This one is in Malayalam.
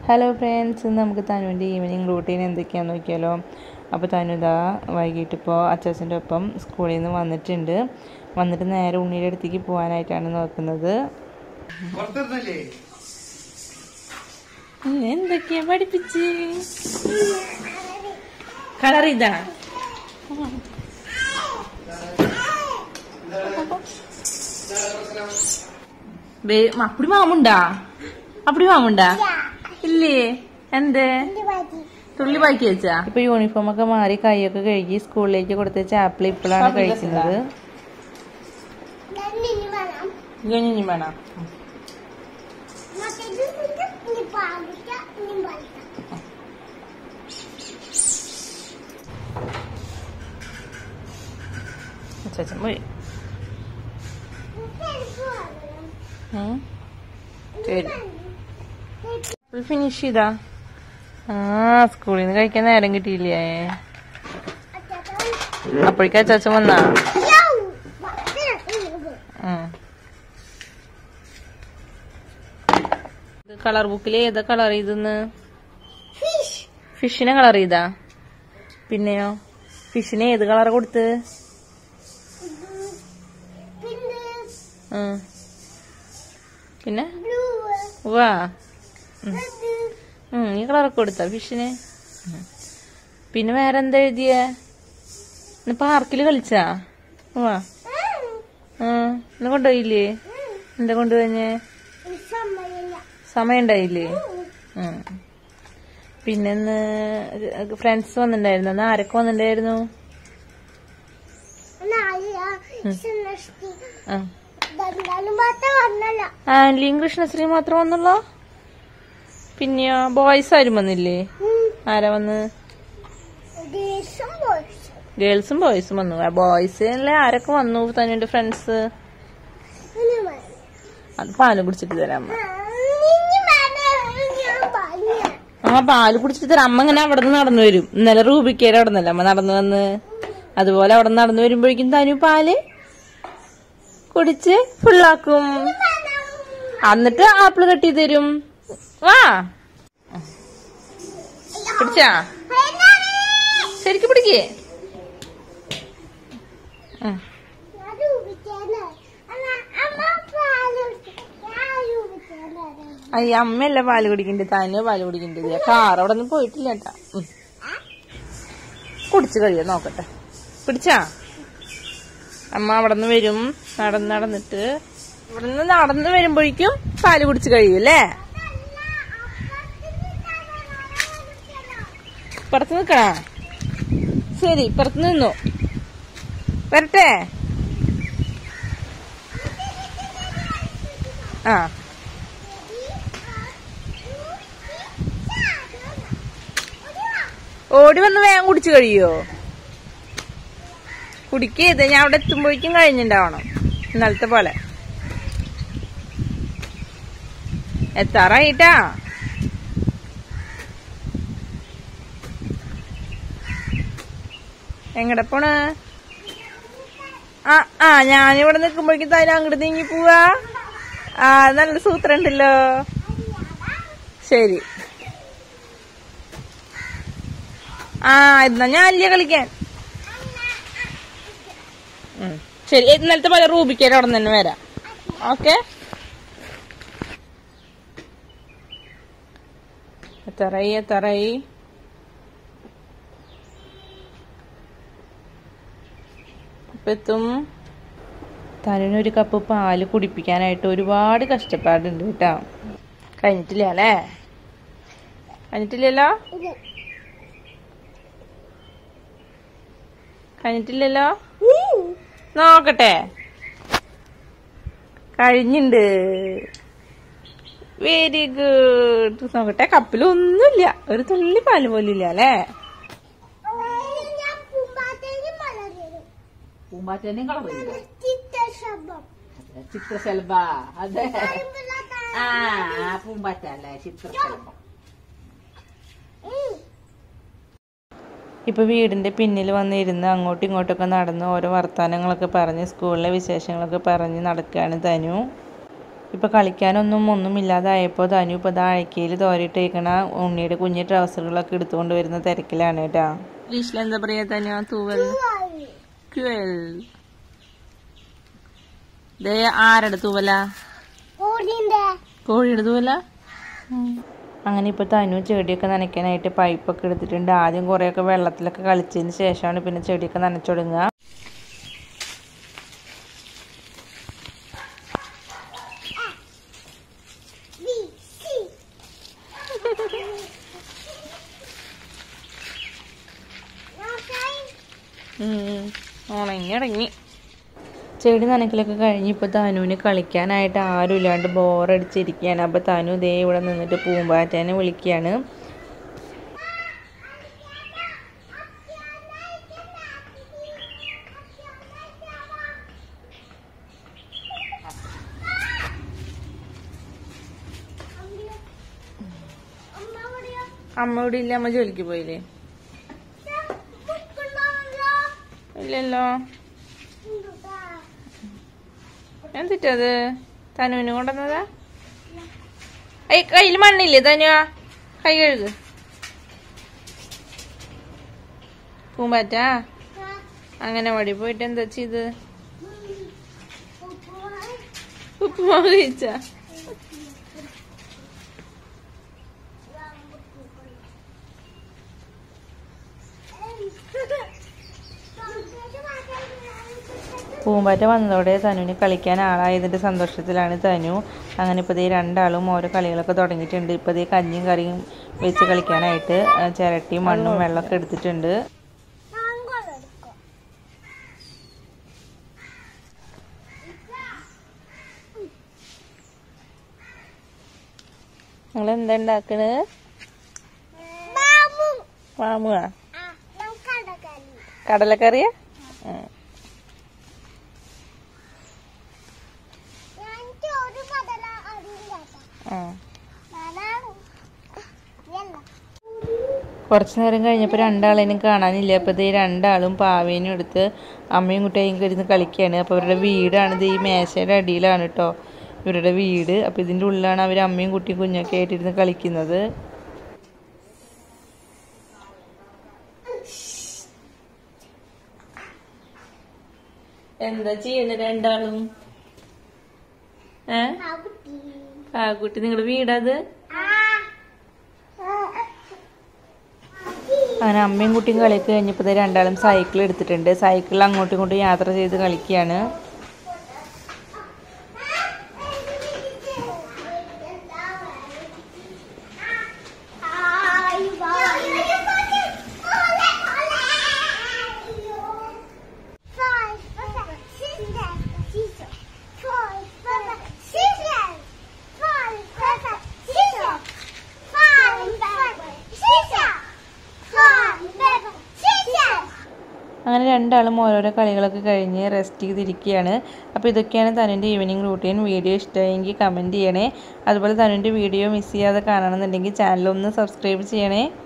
ഹലോ ഫ്രണ്ട്സ് ഇന്ന് നമുക്ക് തനുവിൻ്റെ ഈവനിങ് റൂട്ടീൻ എന്തൊക്കെയാണെന്ന് നോക്കിയാലോ അപ്പോൾ തനു ഇതാ വൈകിട്ട് ഇപ്പോൾ അച്ചാച്ചൻ്റെ ഒപ്പം സ്കൂളിൽ നിന്ന് വന്നിട്ടുണ്ട് വന്നിട്ട് നേരെ ഉണ്ണിയുടെ അടുത്തേക്ക് പോകാനായിട്ടാണ് നോക്കുന്നത് പുറത്തിരുന്നില്ലേ ഇന്ന് എന്തൊക്കെയാ പഠിപ്പിച്ച് കളർ ഇതാ അപ്പടി മാമുണ്ടാ അപ്പടി മാമുണ്ടാ ഇല്ലേ എന്തേ തുള്ളി ബാക്കി വെച്ചാ ഇപ്പൊ യൂണിഫോം ഒക്കെ മാറി കൈയൊക്കെ കഴുകി സ്കൂളിലേക്ക് കൊടുത്ത ആപ്പിൾ ഇപ്പോഴാണ് കഴിക്കുന്നത് ഇനി വേണം അച്ഛൻ പോയി ഉം. ശരി ഫിനിഷ് ചെയ്താ ആ സ്കൂളിൽ നിന്ന് കഴിക്കാൻ നേരം കിട്ടിയില്ലേ അപ്പോഴേക്കും അച്ചാച്ചൻ വന്നാ ഉം. ഇത് കളർ ബുക്കിൽ ഏതാ കളർ ചെയ്തെന്ന് ഫിഷിനെ കളർ ചെയ്താ പിന്നെയോ ഫിഷിന് ഏത് കളർ കൊടുത്ത് ഉം. പിന്നെ വാ ഉം, ഈ കളറൊക്കെ കൊടുത്ത ഫിഷിന് ഉം. പിന്നെ വേറെ എന്താ എഴുതിയ ഇന്ന് പാർക്കിൽ കളിച്ചാ വാ ഉം, ഇന്ന് കൊണ്ടുപോയില്ലേ എന്താ കൊണ്ടുപോഞ്ഞേ സമയം ഉണ്ടായില്ലേ ഉം. പിന്നെ ഇന്ന് ഫ്രണ്ട്സ് വന്നിട്ടുണ്ടായിരുന്നു അന്ന് ആരൊക്കെ വന്നിട്ടുണ്ടായിരുന്നു ആ ആൻലിയും കൃഷ്ണശ്രീ മാത്രം വന്നുള്ളോ പിന്നെയോ ബോയ്സ് ആരും വന്നില്ലേ ആരാ വന്ന് ഗേൾസും ബോയ്സും വന്നു ബോയ്സ് അല്ലേ ആരൊക്കെ വന്നു തന്നുണ്ട് ഫ്രണ്ട്സ് അത് പാല് കുടിച്ചിട്ട് തരാം അമ്മ ആ പാല് കുടിച്ചിട്ട് തരാം അമ്മ ഇങ്ങനെ അവിടെ നിന്ന് നടന്നു വരും ഇന്നലെ റൂബിക്കേടെ അവിടെ നിന്നല്ലേ അമ്മ നടന്നു വന്ന് അതുപോലെ അവിടെ നിന്ന് നടന്നു വരുമ്പോഴേക്കും തനു പാല് കുടിച്ച് ഫുള്ളാക്കും എന്നിട്ട് ആപ്പിള് കട്ടി തരും വാ പിടിച്ചാ ശരിക്കും പിടിക്കേ ഉം. അയ്യ അമ്മയല്ല പാല് കുടിക്കണ്ടേ തന്നെ പാല് കുടിക്കണ്ടേ കാർ അവിടെ ഒന്നും പോയിട്ടില്ല കേട്ടാ ഉം. കുടിച്ചു കഴിയാ നോക്കട്ടെ പിടിച്ചാ അമ്മ അവിടെ നിന്ന് വരും നടന്ന് നടന്നിട്ട് ഇവിടെ നിന്ന് നടന്ന് വരുമ്പോഴേക്കും പാല് കുടിച്ച് കഴിയും അല്ലേ പുറത്ത് നിക്കണ ശരി പുറത്ത് നിന്നു വരട്ടെ ആ ഓടി വന്ന് വേഗം കുടിച്ചു കഴിയോ കുടിക്കരുത് ഞാൻ അവിടെ എത്തുമ്പോഴേക്കും കഴിഞ്ഞിണ്ടാവണം ഇന്നലത്തെ പോലെ എത്താറായിട്ടാ എങ്ങടെ പോണ് ആ ആ ഞാനിവിടെ നിൽക്കുമ്പോഴേക്കും തരാൻ അങ്ങോട്ട് നീങ്ങി പോവാ ആ നല്ല സൂത്രം ഉണ്ടല്ലോ ശരി ആ എന്നാ ഞാൻ അല്ലേ കളിക്കാൻ ഉം. ശരി ഇന്നലത്തെ പോലെ റൂബിക്കാൻ അവിടെ തന്നെ വരാം ഓക്കെ എത്തറായി എത്തറായി ഇപ്പൊ എത്തും തനുവിനൊരു കപ്പ് പാല് കുടിപ്പിക്കാനായിട്ട് ഒരുപാട് കഷ്ടപ്പാടുണ്ട് കേട്ടോ കഴിഞ്ഞിട്ടില്ല അല്ലേ കഴിഞ്ഞിട്ടില്ലല്ലോ കഴിഞ്ഞിട്ടില്ലല്ലോ നോക്കട്ടെ കഴിഞ്ഞിണ്ട് വെരി ഗുഡ് നോക്കട്ടെ കപ്പിലൊന്നുമില്ല ഒരു തുള്ളി പാല് പോലും ഇല്ല അല്ലേ പൂമ്പാറ്റേനെയും കളറില്ല ചിത്രശലഭ അതെ ആ പൂമ്പാറ്റ അല്ലേ ചിത്രശലഭം ഇപ്പോൾ വീടിൻ്റെ പിന്നിൽ വന്നിരുന്ന് അങ്ങോട്ടും ഇങ്ങോട്ടൊക്കെ നടന്ന് ഓരോ വർത്തമാനങ്ങളൊക്കെ പറഞ്ഞ് സ്കൂളിലെ വിശേഷങ്ങളൊക്കെ പറഞ്ഞ് നടക്കുകയാണ് തനു ഇപ്പോൾ കളിക്കാനൊന്നും ഒന്നും ഇല്ലാതായപ്പോൾ ധനു ഇപ്പോൾ ദാ അഴക്കയിൽ തോരിട്ടേക്കണ ഉണ്ണിയുടെ കുഞ്ഞു ട്രൗസറുകളൊക്കെ എടുത്തുകൊണ്ട് വരുന്ന തിരക്കിലാണ് കേട്ടോ ഇംഗ്ലീഷിൽ എന്താ പറയാ ധനു തൂവൽ ക്യുവൽ ദേ ആരുടെ തൂവല കോഴിയുടെ തൂവല അങ്ങനെ ഇപ്പോൾ തനു ചെടിയൊക്കെ നനയ്ക്കാനായിട്ട് പൈപ്പൊക്കെ എടുത്തിട്ടുണ്ട് ആദ്യം കുറേയൊക്കെ വെള്ളത്തിലൊക്കെ കളിച്ചതിന് ശേഷമാണ് പിന്നെ ചെടിയൊക്കെ നനച്ചു തുടങ്ങുക ഉണങ്ങി അടങ്ങി ചെടി നനയ്ക്കലൊക്കെ കഴിഞ്ഞ് ഇപ്പോൾ തനുവിന് കളിക്കാനായിട്ട് ആരും ഇല്ലാണ്ട് ബോറടിച്ചിരിക്കുകയാണ് അപ്പോൾ തനു ദേ ഇവിടെ നിന്നിട്ട് പൂമ്പാറ്റേനെ വിളിക്കുകയാണ് അമ്മ ഇവിടെ ഇല്ല അമ്മ ജോലിക്ക് പോയില്ലേ ഇല്ലല്ലോ എന്തിട്ടത് തനുവിന് കൊണ്ടുവന്നതാ ഏയ് കയ്യിൽ മണ്ണില്ലേ തനുവാ കൈ കഴുക് പൂമ്പാറ്റാ അങ്ങനെ വടി പോയിട്ട് എന്താ ചെയ്ത് ഉപ്പുമാവ് കഴിച്ച പൂമ്പാറ്റ വന്നതോടെ തനുവിന് കളിക്കാൻ ആളായതിന്റെ സന്തോഷത്തിലാണ് തനു അങ്ങനെ ഇപ്പോൾ ദേ രണ്ടാളും ഓരോ കളികളൊക്കെ തുടങ്ങിയിട്ടുണ്ട് ഇപ്പോൾ ദേ കഞ്ഞിയും കറിയും വെച്ച് കളിക്കാനായിട്ട് ആ, ചിരട്ടിയും മണ്ണും വെള്ളമൊക്കെ എടുത്തിട്ടുണ്ട് നിങ്ങൾ എന്താ ഉണ്ടാക്കണ് മാമുക കടലക്കറിയാ ഉം. ഉം. കുറച്ച് നേരം കഴിഞ്ഞപ്പോൾ രണ്ടാളേനും കാണാനില്ല അപ്പോൾ ഇത് രണ്ടാളും പാവേനും എടുത്ത് അമ്മയും കുട്ടിയും ഇരുന്ന് കളിക്കുകയാണ് അപ്പോൾ അവരുടെ വീടാണ് ഇത് ഈ മേശയുടെ അടിയിലാണ് കേട്ടോ ഇവരുടെ വീട് അപ്പോൾ ഇതിൻ്റെ ഉള്ളിലാണ് അവർ അമ്മയും കുട്ടിയും കുഞ്ഞൊക്കെ ആയിട്ടിരുന്ന് കളിക്കുന്നത് എന്താ ചെയ്യുന്നത് രണ്ടാളും ഏ ആ കുട്ടി നിങ്ങളുടെ വീടത് അങ്ങനെ അമ്മയും കുട്ടിയും കളിയൊക്കെ കഴിഞ്ഞപ്പോൾ ദേ രണ്ടാളും സൈക്കിൾ എടുത്തിട്ടുണ്ട് സൈക്കിളിൽ അങ്ങോട്ടും ഇങ്ങോട്ടും യാത്ര ചെയ്ത് കളിക്കുകയാണ് അങ്ങനെ രണ്ടാളും ഓരോരോ കളികളൊക്കെ കഴിഞ്ഞ് റെസ്റ്റ് ചെയ്തിരിക്കുകയാണ് അപ്പോൾ ഇതൊക്കെയാണ് തനുവിൻ്റെ ഈവനിങ് റൂട്ടീൻ വീഡിയോ ഇഷ്ടമായെങ്കിൽ കമൻറ്റ് ചെയ്യണേ അതുപോലെ തനുവിൻ്റെ വീഡിയോ മിസ് ചെയ്യാതെ കാണണമെന്നുണ്ടെങ്കിൽ ചാനലൊന്ന് സബ്സ്ക്രൈബ് ചെയ്യണേ